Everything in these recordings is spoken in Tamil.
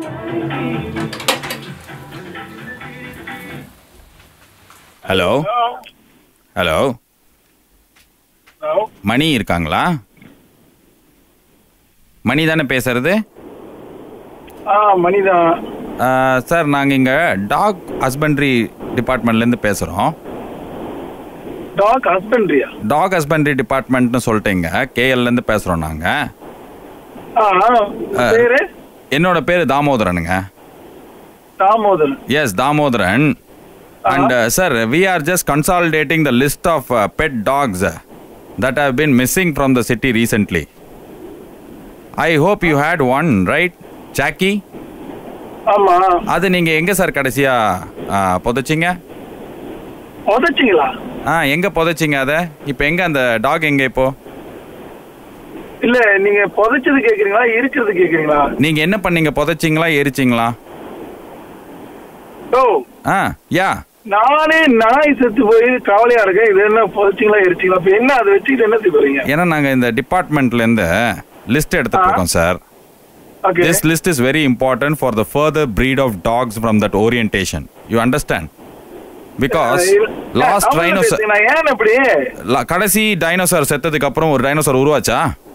ஹலோ ஹலோ ஹலோ மணி இருக்காங்களா மணி தானே பேசுறது ஆ மணிதான் சார் நாங்கள் இங்கே டாக் ஹஸ்பண்ட்ரி டிபார்ட்மெண்ட்லேருந்து பேசுகிறோம் டாக் ஹஸ்பண்ட்ரியா டாக் ஹஸ்பண்ட்ரி டிபார்ட்மெண்ட்னு சொல்லிட்டீங்க கேஎல்லேருந்து பேசுகிறோம் நாங்கள் ஆ பேரு என்னோட பேர் தாமோதரனுங்க Damodaran S Damodaran and sir we are just consolidating the list of pet dogs that have been missing from the city recently I hope you had one right Jackie ஆமா அது நீங்கள் எங்கே சார் கடைசியாக புதைச்சிங்க உதச்சிங்களா ஆ எங்கே புதைச்சிங்க அதை இப்போ எங்கே அந்த டாக் எங்கே இப்போ இல்ல நீங்க புதைச்சது கேக்குறீங்களா இருக்கிறது கேக்குறீங்களா நீங்கள் என்ன பண்ணீங்க புதைச்சிங்களா எரிச்சிங்களா ஓ ஆ யா நானே நாய் செத்து போய் கவலையா இருக்கேன் இது என்ன புதைச்சிங்களா எரிச்சிங்களா இப்ப என்ன அதை வச்சுக்கிட்டு என்ன செய்ய போறீங்க ஏன்னா நாங்கள் இந்த டிபார்ட்மெண்ட்லேருந்து லிஸ்ட் எடுத்துட்டு இருக்கோம் sir okay This list is very important for the further breed of dogs from that orientation. You understand? Because last dinosaur நான் ஏன் இப்படி la- கடைசி டைனோசர் செத்ததுக்கு அப்புறம் ஒரு டைனோசர் உருவாச்சா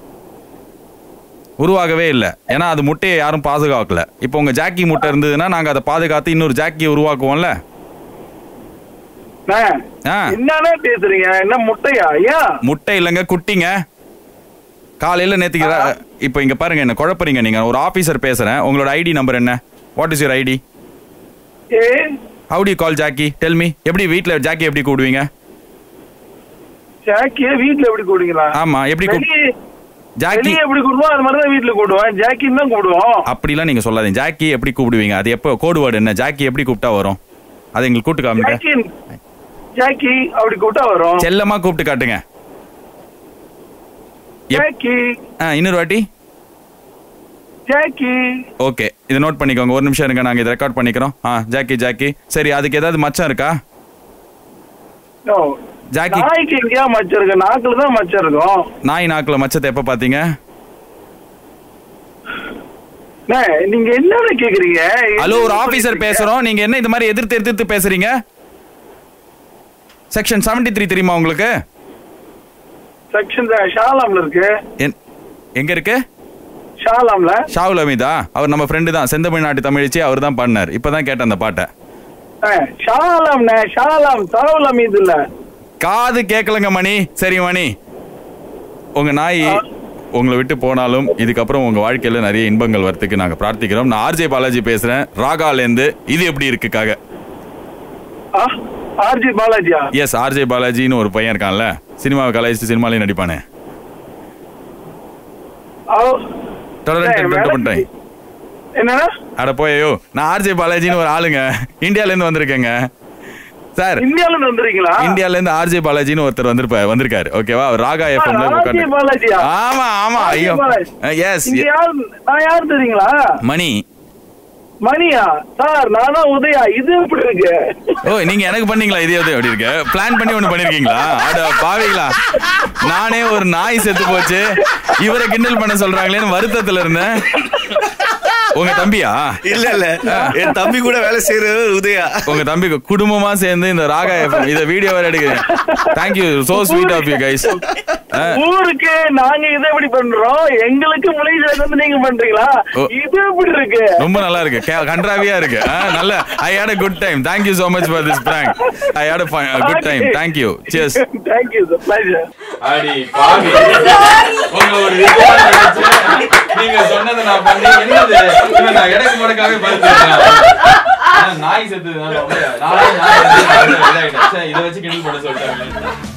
உருவாகவே இல்லை ஏன்னா அது முட்டையை யாரும் பாதுகாக்கல இப்போ உங்க ஜாக்கி முட்டை இருந்ததுன்னா நாங்க அதை பாதுகாத்து இன்னொரு ஜாக்கியை உருவாக்குவோம்ல அண்ணே, ஆ என்னண்ணே பேசுறீங்க என்ன முட்டையா ஏன் முட்டை இல்லைங்க குட்டிங்க காலையில நேத்துக்கு ரா- இப்போ இங்க பாருங்க என்ன குழப்பறீங்க நீங்க ஒரு ஆபீசர் பேசுறேன் உங்களோட ஐடி நம்பர் என்ன வாட் இஸ் யுவர் ஐடி ஏ how to call Jackie tell me எப்படி வீட்ல ஜாக்கி எப்படி கூடுவீங்க ஜாக்கிய வீட்டுல எப்படி கூடுங்களா ஆமா எப்படி கூப்- வெளியே ஜாக்கி வெளியே எப்படி கூடுவோம் அது மாதிரி தான் வீட்டுல கூடுவோம் ஜாக்கின்னு தான் கூடுவோம் அப்படிலாம் நீங்க சொல்லாதீங்க ஜாக்கி எப்படி கூப்பிடுவீங்க அது எப்போ கோடு வேர்டு என்ன ஜாக்கி எப்படி கூப்பிட்டா வரும் அது எங்களுக்கு கூப்பிட்டு காமிங்க ஜாக்கி ஜாக்கி அப்படி கூட்டா வரும் செல்லமா கூப்பிட்டு காட்டுங்க எப்- ஜாக்கி ஆ, இன்னொரு வாட்டி ஜாக்கி ஓகே இதை நோட் பண்ணிக்கோங்க ஒரு நிமிஷம் இருங்க நாங்க இதை ரெக்கார்ட் பண்ணிக்கிறோம் ஆ ஜாக்கி ஜாக்கி சரி அதுக்கு ஏதாவது மச்சம் இருக்கா No. ஜாக்கி நாய்க்கு எங்கேயா மச்சம் இருக்கு நாக்குல தான் மச்சம் இருக்கும் நாய் நாக்குல மச்சத்தை எப்ப பாத்தீங்க அண்ணே, நீங்க என்னன்னு கேக்குறீங்க ஹலோ ஒரு ஆபீசர் பேசுறோம் நீங்க என்ன இந்த மாதிரி எதிர்த்து எதிர்த்து பேசுறீங்க செக்ஷன் 73 த்ரீ தெரியுமா உங்களுக்கு செக்ஷன் ஷாலாம்ல இருக்கு என்- எங்க இருக்கு ஷாலாம்ல ஷாவுல் அமீதா அவர் நம்ம ஃப்ரெண்டு தான் செந்தமிழ்நாட்டு தமிழிச்சி அவர் தான் பாடினார் இப்பதான் கேட்டேன் அந்த பாட்டை அஹ், ஷாலாம்ண்ணே ஷாலாம் சாவலாம் இது இல்ல காது கேட்கலங்க மணி சரி மணி உங்க நாய் உங்களை விட்டு போனாலும் இதுக்கப்புறம் உங்க வாழ்க்கையில நிறைய இன்பங்கள் வரத்துக்கு நாங்க பிரார்த்திக்கிறோம் நான் ஆர்ஜே பாலாஜி பேசுறேன் ராகாலேருந்து இது எப்படி இருக்குக்காக ஆர்ஜி பாலாஜியா எஸ் ஆர்ஜே பாலாஜின்னு ஒரு பையன் இருக்கான்ல சினிமாவை கலாய்ச்சி சினிமாலையும் நடிப்பானே அவ- தொடர்ந்து ஏய், டென் வேலை- பண்ணிட்டேன் என்னன்னா அட போயோ நான் ஆர்ஜே பாலாஜின்னு ஒரு ஆளுங்க இந்தியால இருந்து வந்திருக்கேங்க சார் இந்தியால இருந்து வந்துறீங்களா இந்தியால இருந்து ஆர்ஜே பாலாஜின்னு ஒருத்தர் வந்திருப்பா வந்திருக்காரு ஓகேவா அவர் ராகா எஃப்எம்ல ஆர்ஜி பாலாஜியா ஆமா ஆமா ஆர்ஜே ஐயோ பாலாஜி. எஸ் இங்க யார் நான் யார் தெரியுங்களா மணி மணியா சார் நான் தான் உதயா இது எப்படி இருக்கு ஓ நீங்க எனக்கு பண்ணீங்களா இதே இது அப்படி இருக்கு பிளான் பண்ணி ஒண்ணு பண்ணிருக்கீங்களா அட பாவீங்களா நானே ஒரு நாய் செத்து போச்சு இவரை கிண்டல் பண்ண சொல்றாங்களேன்னு வருத்தத்துல இருந்தேன் உங்க தம்பியா இல்ல இல்ல என் தம்பி கூட வேலை செய்யறது உதயா உங்க தம்பி குடும்பமா சேர்ந்து இந்த ராகா எஃப்எம் இத வீடியோ வேற எடுக்கிறேன் thank you so sweet of you guys ஊருக்கு நாங்க இதை எப்படி பண்றோம் எங்களுக்கு மலேசியால இருந்து நீங்க பண்றீங்களா ஓ. இது எப்படி இருக்கு ரொம்ப நல்லா இருக்கு கே- கன்றாவியா இருக்கு ஆ, நல்ல I had a good time thank you so much for this prank I had a good time thank you cheers thank you sir pleasure அடி பாவி உங்க ஒரு விதமான நினைச்சு நீங்க சொன்னதை நான் பண்ணி என்னது இவன் நான் இடக்கு மடக்காவே பார்த்துருக்கேன் நாய் செத்து நானே நாய் செத்து இதாயிட்டேன் சே, இதை வச்சு கிண்டல் பண்ண சொல்லிட்டாங்க